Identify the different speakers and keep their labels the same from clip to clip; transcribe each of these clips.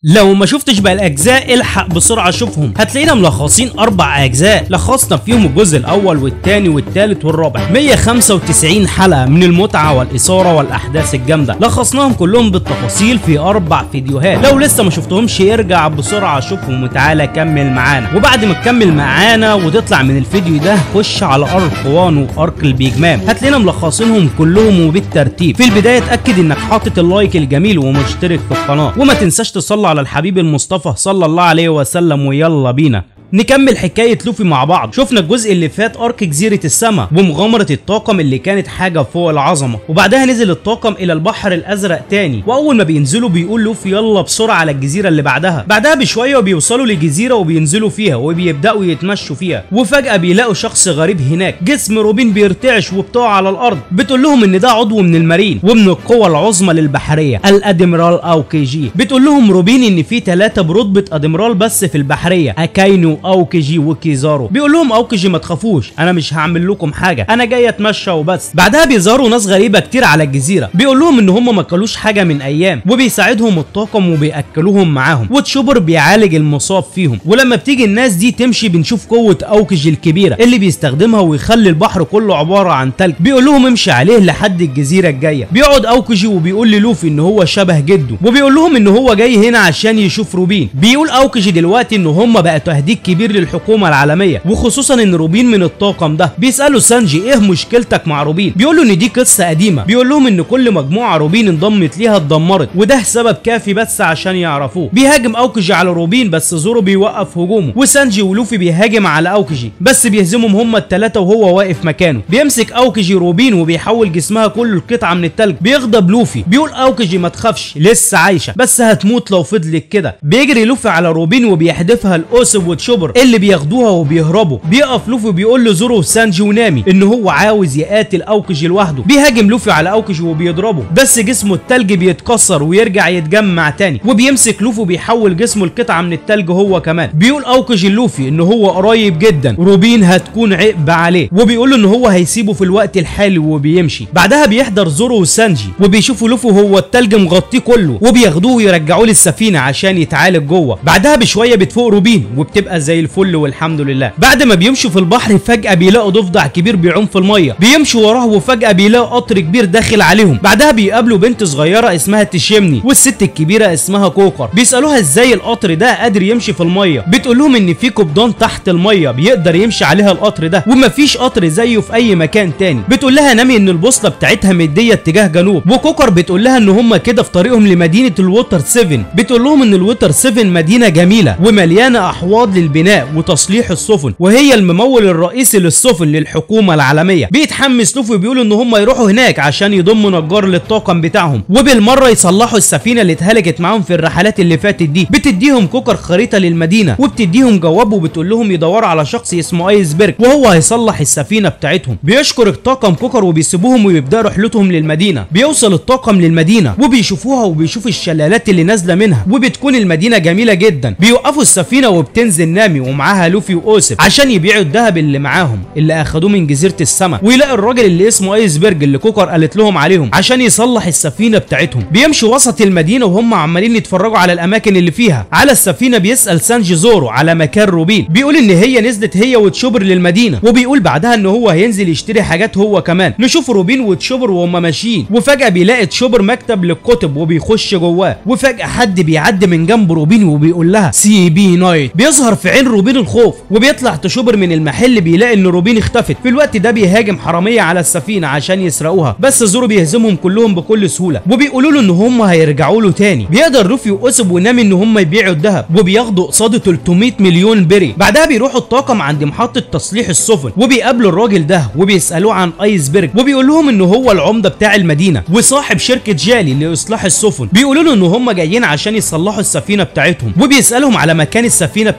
Speaker 1: لو ما شفتش بقى الاجزاء الحق بسرعه شوفهم هتلاقينا ملخصين اربع اجزاء لخصنا فيهم الجزء الاول والثاني والثالث والرابع 195 حلقه من المتعه والاثاره والاحداث الجامده لخصناهم كلهم بالتفاصيل في اربع فيديوهات لو لسه ما شفتهمش ارجع بسرعه شوفهم وتعالى كمل معانا وبعد ما تكمل معانا وتطلع من الفيديو ده خش على ارك 1 وارك البيجمان هتلاقينا ملخصينهم كلهم وبالترتيب في البدايه اتاكد انك حاطط اللايك الجميل ومشترك في القناه وما تنساش تصلي على الحبيب المصطفى صلى الله عليه وسلم ويلا بينا نكمل حكاية لوفي مع بعض شفنا الجزء اللي فات ارك جزيرة السماء ومغامرة الطاقم اللي كانت حاجة فوق العظمة وبعدها نزل الطاقم الى البحر الازرق تاني واول ما بينزلوا بيقول لوفي يلا بسرعة على الجزيرة اللي بعدها بعدها بشوية وبيوصلوا لجزيرة وبينزلوا فيها وبيبدأوا يتمشوا فيها وفجأة بيلاقوا شخص غريب هناك جسم روبين بيرتعش وبتقع على الارض بتقول لهم ان ده عضو من المارين ومن القوة العظمى للبحرية الادميرال او كي جي بتقول لهم روبين ان في ثلاثة برتبة ادميرال بس في البحرية اكاينو اوكيجي وكيزارو بيقول لهم اوكيجي ما تخافوش انا مش هعمل لكم حاجه انا جاي اتمشى وبس بعدها بيظهروا ناس غريبه كتير على الجزيره بيقول لهم ان هم ما كلوش حاجه من ايام وبيساعدهم الطاقم وبياكلوهم معاهم وتشوبر بيعالج المصاب فيهم ولما بتيجي الناس دي تمشي بنشوف قوه اوكيجي الكبيره اللي بيستخدمها ويخلي البحر كله عباره عن تلج بيقول لهم امشي عليه لحد الجزيره الجايه بيقعد اوكيجي وبيقول للوفي ان هو شبه جده وبيقول لهم ان هو جاي هنا عشان يشوف روبين بيقول اوكيجي دلوقتي ان هم بقى تهديد كبير للحكومه العالميه وخصوصا ان روبين من الطاقم ده بيسالوا سانجي ايه مشكلتك مع روبين بيقول له ان دي قصه قديمه بيقول لهم ان كل مجموعه روبين انضمت ليها اتدمرت وده سبب كافي بس عشان يعرفوه بيهاجم اوكيجي على روبين بس زورو بيوقف هجومه وسانجي ولوفي بيهاجم على اوكيجي بس بيهزمهم هما الثلاثه وهو واقف مكانه بيمسك اوكيجي روبين وبيحول جسمها كله لقطعه من التلج بيغضب لوفي بيقول اوكيجي ما تخافش لسه عايشه بس هتموت لو فضلت كده بيجري لوفي على روبين وبيحدفها الاوسب وتشوبر اللي بياخدوها وبيهربوا بيقف لوفي بيقول لزورو وسانجي ونامي ان هو عاوز يقاتل اوكيجي لوحده بيهاجم لوفي على اوكيجي وبيضربه بس جسمه التلج بيتكسر ويرجع يتجمع تاني وبيمسك لوفي وبيحول جسمه لقطعه من التلج هو كمان بيقول اوكيجي لوفي ان هو قريب جدا روبين هتكون عقب عليه وبيقول له ان هو هيسيبه في الوقت الحالي وبيمشي بعدها بيحضر زورو وسانجي وبيشوفوا لوفي وهو التلج مغطيه كله وبياخدوه ويرجعوه للسفينه عشان يتعالج جوه بعدها بشويه بتفوق روبين وبتبقى زي الفل والحمد لله بعد ما بيمشوا في البحر فجاه بيلاقوا ضفدع كبير بيعوم في الميه بيمشوا وراه وفجاه بيلاقوا قطر كبير داخل عليهم بعدها بيقابلوا بنت صغيره اسمها تشيمني والست الكبيره اسمها كوكر بيسالوها ازاي القطر ده قادر يمشي في الميه بتقول لهم ان في قبضان تحت الميه بيقدر يمشي عليها القطر ده ومفيش قطر زيه في اي مكان تاني بتقول لها نامي ان البوصله بتاعتها مديه اتجاه جنوب وكوكر بتقول لها ان هم كده في طريقهم لمدينه الووتر 7 بتقول لهم ان الووتر 7 مدينه جميله ومليانه احواض للبناء وتصليح السفن وهي الممول الرئيسي للسفن للحكومه العالميه بيتحمس لوفي بيقولوا ان هم يروحوا هناك عشان يضموا نجار للطاقم بتاعهم وبالمره يصلحوا السفينه اللي اتهلكت معاهم في الرحلات اللي فاتت دي بتديهم كوكر خريطه للمدينه وبتديهم جواب وبتقول لهم يدوروا على شخص اسمه ايسبرج وهو هيصلح السفينه بتاعتهم بيشكر الطاقم كوكر وبيسيبوهم ويبداوا رحلتهم للمدينه بيوصل الطاقم للمدينه وبيشوفوها وبيشوفوا الشلالات اللي نازله منها وبتكون المدينه جميله جدا بيوقفوا السفينه وبتنزل نامي ومعاها لوفي واوسف عشان يبيعوا الذهب اللي معاهم اللي اخدوه من جزيره السماء ويلاقي الراجل اللي اسمه ايسبرج اللي كوكر قالت لهم عليهم عشان يصلح السفينه بتاعتهم بيمشوا وسط المدينه وهم عمالين يتفرجوا على الاماكن اللي فيها على السفينه بيسال سانجي زورو على مكان روبين بيقول ان هي نزلت هي وتشوبر للمدينه وبيقول بعدها ان هو هينزل يشتري حاجات هو كمان نشوف روبين وتشوبر وهم ماشيين وفجاه بيلاقي تشوبر مكتب للكتب وبيخش جواه وفجاه حد بيعدي من جنب روبين وبيقول لها سي بي نايت بيظهر في عين روبين الخوف وبيطلع تشوبر من المحل بيلاقي ان روبين اختفت في الوقت ده بيهاجم حراميه على السفينه عشان يسرقوها بس زورو بيهزمهم كلهم بكل سهوله وبيقولوا له ان هم هيرجعوا له تاني بيقدر لوفي واسب ونامي ان هم يبيعوا الذهب وبياخدوا قصاده 300 مليون بري بعدها بيروحوا الطاقم عند محطه تصليح السفن وبيقابلوا الراجل ده وبيسالوه عن ايسبرج وبيقول لهم ان هو العمده بتاع المدينه وصاحب شركه جالي لاصلاح السفن بيقولوا له ان هم جايين عشان يصلحوا السفينه بتاعتهم وبيسالهم على مكان السفينه بتاعتهم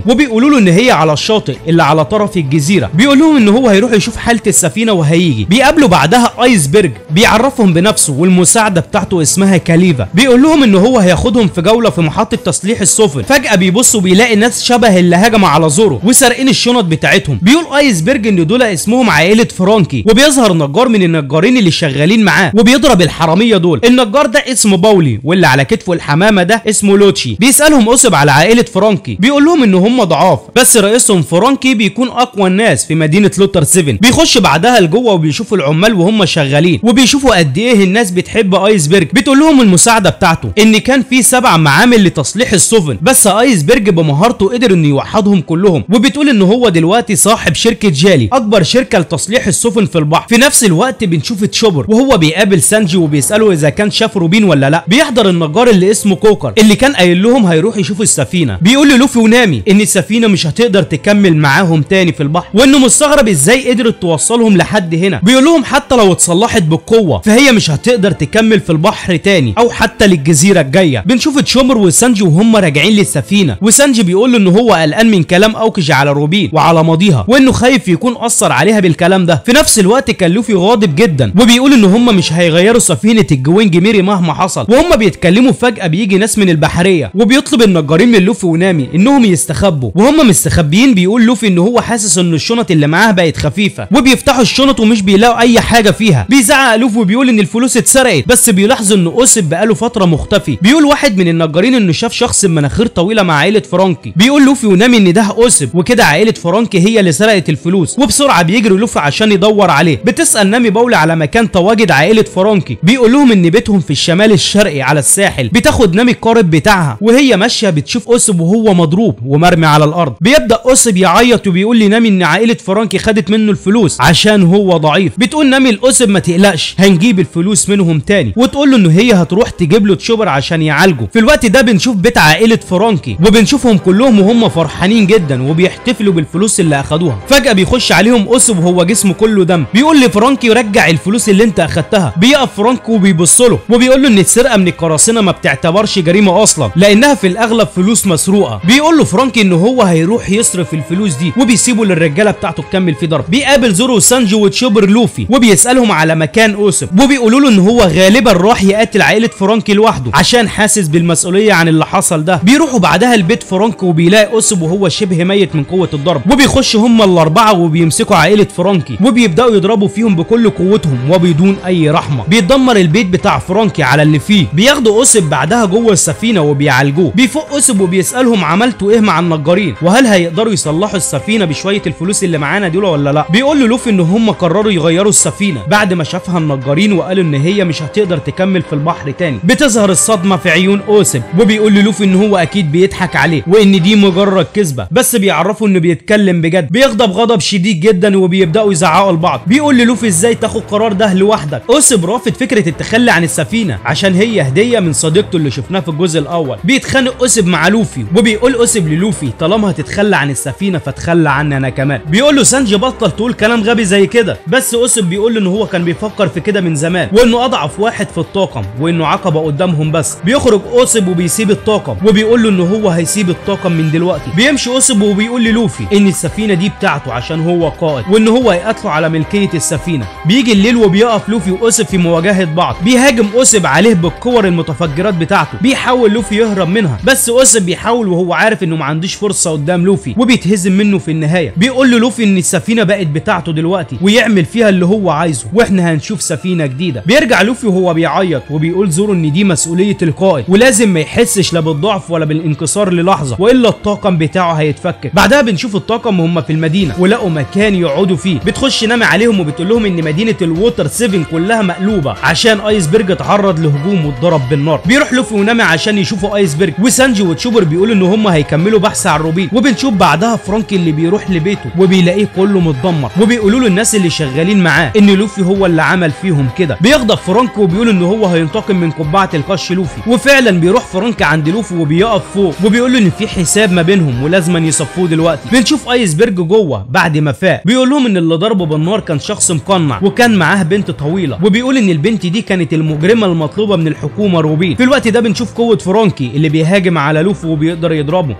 Speaker 1: وبيقولوا له ان هي على الشاطئ اللي على طرف الجزيره بيقول لهم ان هو هيروح يشوف حاله السفينه وهيجي بيقابلوا بعدها ايسبرج بيعرفهم بنفسه والمساعده بتاعته اسمها كاليفا بيقول لهم ان هو هياخدهم في جوله في محطه تصليح السفن فجاه بيبص وبيلاقي ناس شبه اللي هجم على زورو وسارقين الشنط بتاعتهم بيقول ايسبرج ان دول اسمهم عائله فرانكي وبيظهر نجار من النجارين اللي شغالين معاه وبيضرب الحراميه دول النجار ده اسمه باولي واللي على كتفه الحمامه ده اسمه لوتشي بيسالهم اسب على عائله فرانكي بيقول لهم ان هم ضعاف بس رئيسهم فرانكي بيكون اقوى الناس في مدينه لوتر 7 بيخش بعدها لجوه وبيشوفوا العمال وهم شغالين وبيشوفوا قد ايه الناس بتحب ايسبرج بتقول لهم المساعده بتاعته ان كان في سبع معامل لتصليح السفن بس ايسبرج بمهارته قدر انه يوحدهم كلهم وبتقول ان هو دلوقتي صاحب شركه جالي اكبر شركه لتصليح السفن في البحر في نفس الوقت بنشوف تشوبر وهو بيقابل سانجي وبيساله اذا كان شاف روبين ولا لا بيحضر النجار اللي اسمه كوكر اللي كان قايل لهم هيروح يشوف السفينه بيقول للوفي ونامي ان السفينه مش هتقدر تكمل معاهم تاني في البحر وانه مستغرب ازاي قدرت توصلهم لحد هنا بيقول لهم حتى لو اتصلحت بالقوه فهي مش هتقدر تكمل في البحر تاني او حتى للجزيره الجايه بنشوف تشومر وسانجي وهم راجعين للسفينه وسانجي بيقول له ان هو قلقان من كلام اوكج على روبين وعلى ماضيها وانه خايف يكون اثر عليها بالكلام ده في نفس الوقت كان لوفي غاضب جدا وبيقول ان هم مش هيغيروا سفينه الجوينج ميري مهما حصل وهم بيتكلموا فجاه بيجي ناس من البحريه وبيطلب النجارين من لوفي ونامي انهم يستخبوا وهم مستخبيين بيقول لوفي ان هو حاسس ان الشنط اللي معاه بقت خفيفه وبيفتحوا الشنط ومش بيلاقوا اي حاجه فيها بيزعق لوفي وبيقول ان الفلوس اتسرقت بس بيلاحظوا ان اوسب بقاله فتره مختفي بيقول واحد من النجارين انه شاف شخص بمناخير طويله مع عائله فرانكي بيقول لوفي ونامي ان ده اوسب وكده عائله فرانكي هي اللي سرقت الفلوس وبسرعه بيجري لوفي عشان يدور عليه بتسال نامي باولي على مكان تواجد عائله فرانكي بيقول لهم ان بيتهم في الشمال الشرقي على الساحل بتاخد نامي القارب بتاعها وهي ماشيه بتشوف اوسب وهو مضروب ومرمي على الارض بيبدا اوسب يعيط وبيقول لنامي ان عائله فرانكي خدت منه الفلوس عشان هو ضعيف بتقول نامي لاوسب ما تقلقش هنجيب الفلوس منهم تاني وتقول له ان هي هتروح تجيب له تشوبر عشان يعالجه في الوقت ده بنشوف بيت عائله فرانكي وبنشوفهم كلهم وهم فرحانين جدا وبيحتفلوا بالفلوس اللي اخدوها فجاه بيخش عليهم اوسب وهو جسمه كله دم بيقول لفرانكي رجع الفلوس اللي انت اخدتها بيقف فرانكي وبيبص له وبيقول له ان السرقه من القراصنه ما بتعتبرش جريمه اصلا لانها في الاغلب فلوس مسروقه بيقول له فرانكي ان هو هيروح يصرف الفلوس دي وبيسيبه للرجاله بتاعته تكمل في ضرب بيقابل زورو وسانجي وتشوبر لوفي وبيسالهم على مكان اوسب وبيقولوا له ان هو غالبا راح يقاتل عائله فرانكي لوحده عشان حاسس بالمسؤوليه عن اللي حصل ده بيروحوا بعدها البيت فرانكي وبيلاقي اوسب وهو شبه ميت من قوه الضرب وبيخش هم الاربعه وبيمسكوا عائله فرانكي وبيبداوا يضربوا فيهم بكل قوتهم وبدون اي رحمه بيتدمر البيت بتاع فرانكي على اللي فيه بياخدوا اوسب بعدها جوه السفينه وبيعالجوه بيفوق اوسب وبيسالهم عملتوا ايه مع النجارين وهل هيقدروا يصلحوا السفينه بشويه الفلوس اللي معانا دول ولا لا بيقول له لوفي ان هم قرروا يغيروا السفينه بعد ما شافها النجارين وقالوا ان هي مش هتقدر تكمل في البحر تاني بتظهر الصدمه في عيون اوسب وبيقول للوفي ان هو اكيد بيضحك عليه وان دي مجرد كذبه بس بيعرفوا انه بيتكلم بجد بيغضب غضب شديد جدا وبيبداوا يزعقوا لبعض بيقول للوفي ازاي تاخد قرار ده لوحدك اوسب رافض فكره التخلي عن السفينه عشان هي هديه من صديقته اللي شفناه في الجزء الاول بيتخانق اوسب مع لوفي وبيقول اوسب للوفي طالما هتتخلى عن السفينه فتخلى عني انا كمان بيقول له سانجي بطل تقول كلام غبي زي كده بس اوسب بيقول له ان هو كان بيفكر في كده من زمان وانه اضعف واحد في الطاقم وانه عقبه قدامهم بس بيخرج اوسب وبيسيب الطاقم وبيقول له ان هو هيسيب الطاقم من دلوقتي بيمشي اوسب وبيقول للوفي ان السفينه دي بتاعته عشان هو قائد وان هو هيقاتله على ملكيه السفينه بيجي الليل وبيقف لوفي واوسب في مواجهه بعض بيهاجم اوسب عليه بالكور المتفجرات بتاعته بيحاول لوفي يهرب منها بس اوسب بيحاول وهو عارف انه ما عندوش فرصه قدام لوفي وبيتهزم منه في النهايه بيقول له لوفي ان السفينه بقت بتاعته دلوقتي ويعمل فيها اللي هو عايزه واحنا هنشوف سفينه جديده بيرجع لوفي وهو بيعيط وبيقول زورو ان دي مسؤوليه القائد ولازم ما يحسش لا بالضعف ولا بالانكسار للحظه والا الطاقم بتاعه هيتفكك بعدها بنشوف الطاقم وهم في المدينه ولقوا مكان يقعدوا فيه بتخش نامي عليهم وبتقول لهم ان مدينه الووتر 7 كلها مقلوبه عشان ايسبرج اتعرض لهجوم واتضرب بالنار بيروح لوفي ونامي عشان يشوفوا ايسبرج وسانجي وتشوبر بيقولوا ان هم هيكملوا بحث عن روبين وبنشوف بعدها فرانكي اللي بيروح لبيته وبيلاقيه كله متدمر وبيقولوا له الناس اللي شغالين معاه ان لوفي هو اللي عمل فيهم كده بيغضب فرانكي وبيقول ان هو هينتقم من قبعه القش لوفي وفعلا بيروح فرانكي عند لوفي وبيقف فوق وبيقول له ان في حساب ما بينهم ولازم يصفوه دلوقتي بنشوف ايسبرج جوه بعد ما فاق بيقول لهم ان اللي ضربه بالنار كان شخص مقنع وكان معاه بنت طويله وبيقول ان البنت دي كانت المجرمه المطلوبه من الحكومه روبين في الوقت ده بنشوف قوه فرانكي اللي بيهاجم على لوفي وبيقدر يضربه بيقع لوفي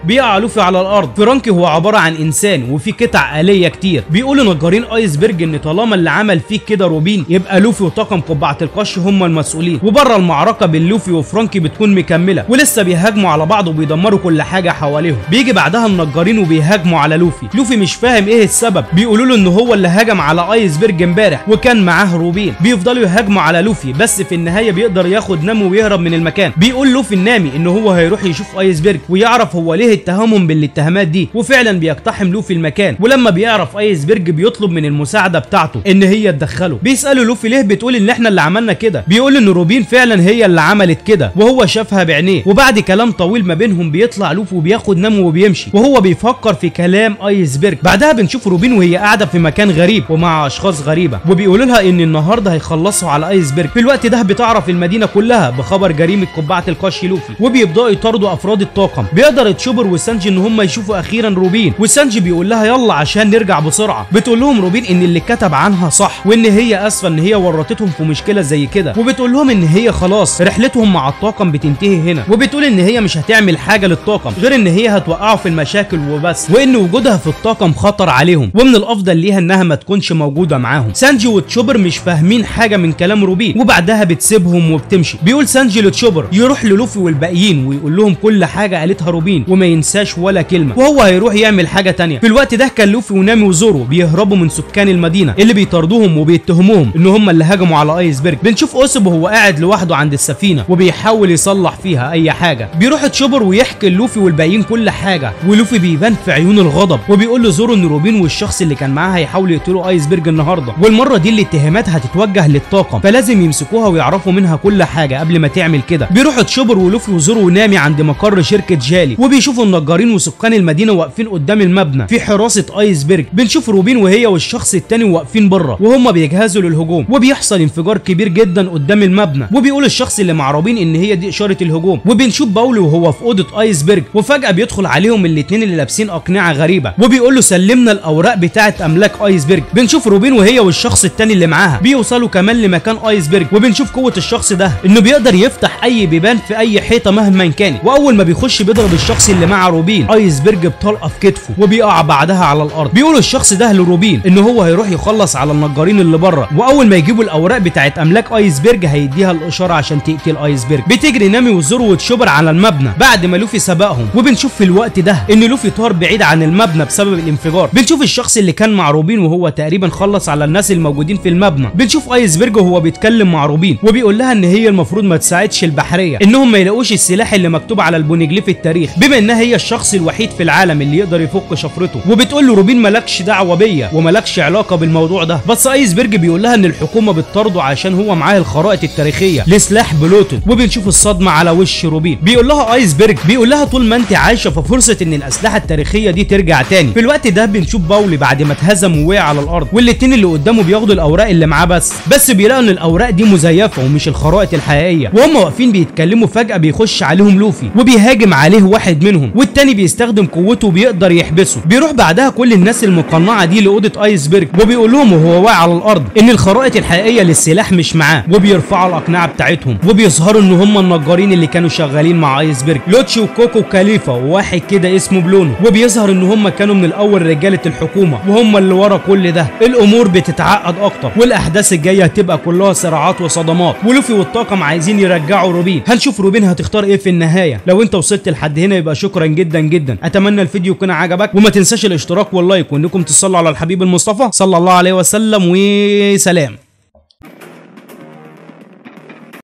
Speaker 1: لوفي على الارض فرانكي هو عباره عن انسان وفي قطع آلية كتير بيقولوا نجارين ايسبرج ان طالما اللي عمل فيك كده روبين يبقى لوفي وطاقم قبعه القش هم المسؤولين وبره المعركه بين لوفي وفرانكي بتكون مكمله ولسه بيهاجموا على بعض وبيدمروا كل حاجه حواليهم بيجي بعدها النجارين وبيهاجموا على لوفي لوفي مش فاهم ايه السبب بيقولوا له ان هو اللي هجم على ايسبرج امبارح وكان معاه روبين بيفضلوا يهاجموا على لوفي بس في النهايه بيقدر ياخد نامي ويهرب من المكان بيقول لوفي النامي ان هو هيروح يشوف ايسبرج ويعرف هو ليه اتهمهم بالاتهامات دي وفعلا بيقتحم لوفي المكان ولما بيعرف ايسبرج بيطلب من المساعده بتاعته ان هي تدخله بيسالوا لوفي ليه بتقول ان احنا اللي عملنا كده بيقول ان روبين فعلا هي اللي عملت كده وهو شافها بعينيه وبعد كلام طويل ما بينهم بيطلع لوفي وبياخد نامه وبيمشي وهو بيفكر في كلام ايسبرج بعدها بنشوف روبين وهي قاعده في مكان غريب ومع اشخاص غريبه وبيقولوا لها ان النهارده هيخلصوا على ايسبرج في الوقت ده بتعرف المدينه كلها بخبر جريمه قبعه القش لوفي وبيبداوا يطاردوا افراد الطاقم بيقدر تشوبر وسانجي ان هم يشوفوا اخيرا روبين وسانجي بيقول لها يلا عشان نرجع بسرعه بتقول لهم روبين ان اللي كتب عنها صح وان هي اسفه ان هي ورطتهم في مشكله زي كده وبتقول لهم ان هي خلاص رحلتهم مع الطاقم بتنتهي هنا وبتقول ان هي مش هتعمل حاجه للطاقم غير ان هي هتوقعه في المشاكل وبس وان وجودها في الطاقم خطر عليهم ومن الافضل ليها انها ما تكونش موجوده معاهم سانجي وتشوبر مش فاهمين حاجه من كلام روبين وبعدها بتسيبهم وبتمشي بيقول سانجي لتشوبر يروح للوفي والباقيين ويقول لهم كل حاجه قالتها روبين وما ينساش ولا كلمه وهو هيروح يعمل حاجه تانية في الوقت ده كان لوفي ونامي وزورو بيهربوا من سكان المدينه اللي بيطاردوهم وبيتهموهم ان هم اللي هجموا على ايسبرج بنشوف اوسب وهو قاعد لوحده عند السفينه وبيحاول يصلح فيها اي حاجه بيروح تشوبر ويحكي لوفي والباقيين كل حاجه ولوفي بيبان في عيون الغضب وبيقول لزورو ان روبين والشخص اللي كان معاه هيحاولوا يقتلوا ايسبرج النهارده والمره دي الاتهامات هتتوجه للطاقم فلازم يمسكوها ويعرفوا منها كل حاجه قبل ما تعمل كده بيروحوا تشوبر ولوفي وزورو ونامي عند مقر شركه جالي وبيشوفوا النجارين وسكان المدينه واقفين قدام المبنى في حراسه ايسبرج بنشوف روبين وهي والشخص التاني واقفين بره وهم بيجهزوا للهجوم وبيحصل انفجار كبير جدا قدام المبنى وبيقول الشخص اللي مع روبين ان هي دي اشاره الهجوم وبنشوف باولي وهو في اوضه ايسبرج وفجاه بيدخل عليهم الاثنين اللي لابسين اقنعه غريبه وبيقول له سلمنا الاوراق بتاعه املاك ايسبرج بنشوف روبين وهي والشخص التاني اللي معاها بيوصلوا كمان لمكان ايسبرج وبنشوف قوه الشخص ده انه بيقدر يفتح اي بيبان في اي حيطه مهما كانت واول ما بيخش بيضرب الشخص اللي مع روبين ايسبرج بطلقه في كتفه وبيقع بعدها على الارض بيقول الشخص ده لروبين ان هو هيروح يخلص على النجارين اللي بره واول ما يجيبوا الاوراق بتاعه املاك ايسبرج هيديها الاشاره عشان تقتل ايسبرج بتجري نامي وزورو وتشوبر على المبنى بعد ما لوفي سبقهم وبنشوف في الوقت ده ان لوفي طار بعيد عن المبنى بسبب الانفجار بنشوف الشخص اللي كان مع روبين وهو تقريبا خلص على الناس الموجودين في المبنى بنشوف ايسبرج وهو بيتكلم مع روبين وبيقول لها ان هي المفروض ما تساعدش البحريه انهم ما يلاقوش السلاح اللي مكتوب على البونجليف التاريخ بما انها هي الشخص الوحيد في العالم اللي يقدر يفك شفرته وبتقول له روبين مالكش دعوه بيا ومالكش علاقه بالموضوع ده بس ايسبرج بيقول لها ان الحكومه بتطارده عشان هو معاه الخرائط التاريخيه لسلاح بلوتون وبنشوف الصدمه على وش روبين بيقول لها ايسبرج بيقول لها طول ما انت عايشه ففرصه ان الاسلحه التاريخيه دي ترجع تاني في الوقت ده بنشوف باولي بعد ما اتهزم ووقع على الارض والاتنين اللي قدامه بياخدوا الاوراق اللي معاه بس بس بيلاقوا ان الاوراق دي مزيفه ومش الخرائط الحقيقيه وهم واقفين بيتكلموا فجاه بيخش عليهم لوفي وبيهاجم عليه واحد منهم والتاني بيستخدم قوته وبيقدر يحبسه بيروح بعدها كل الناس المقنعه دي لاوضه ايسبرج وبيقول لهم وهو واقع على الارض ان الخرائط الحقيقيه للسلاح مش معاه وبيرفعوا الاقنعه بتاعتهم وبيظهروا ان هم النجارين اللي كانوا شغالين مع ايسبرج لوتشي وكوكو وكاليفا وواحد كده اسمه بلونو وبيظهر ان هم كانوا من الاول رجاله الحكومه وهم اللي ورا كل ده الامور بتتعقد اكتر والاحداث الجايه هتبقى كلها صراعات وصدمات ولوفي والطاقم عايزين يرجعوا روبين هنشوف روبين هتختار ايه في النهايه لو انت وصلت لحد هنا يبقى شكرا جدا جدا اتمنى الفيديو يكون عجبك وما تنساش الاشتراك واللايك وانكم تصلوا على الحبيب المصطفى صلى الله عليه وسلم وسلام